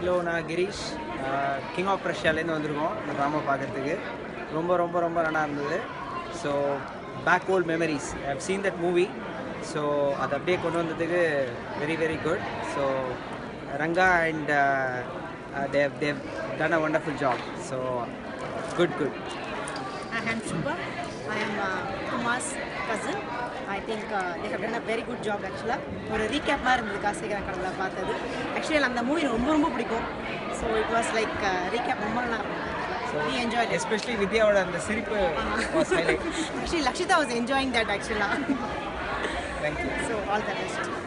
Hello நான் Girish king of ரஷ்யாலேருந்து வந்திருக்கோம் இந்த ட்ராமா பார்க்குறதுக்கு ரொம்ப ரொம்ப ரொம்ப நல்லா இருந்தது so back old memories I seen that movie so அதை அப்படியே கொண்டு வந்ததுக்கு very very good so Ranga and Dev Dev done a wonderful job so good good I am Shubha. I am uh, Kumar's cousin. I think uh, they have done a very good job actually. ஒரு recap மாதிரி இருந்தது காசிகர கடவுளை பார்த்தது actually அந்த movie ரொம்ப ரொம்ப பிடிக்கும் so it was like recap ரொம்ப நல்லா வி என்ஜாய் எஸ்பெஷலி வித்யாவோட அந்த சிரிப்பு was highlight. Actually Lakshitha was enjoying that ஆக்சுவலாக Thank you. So all the best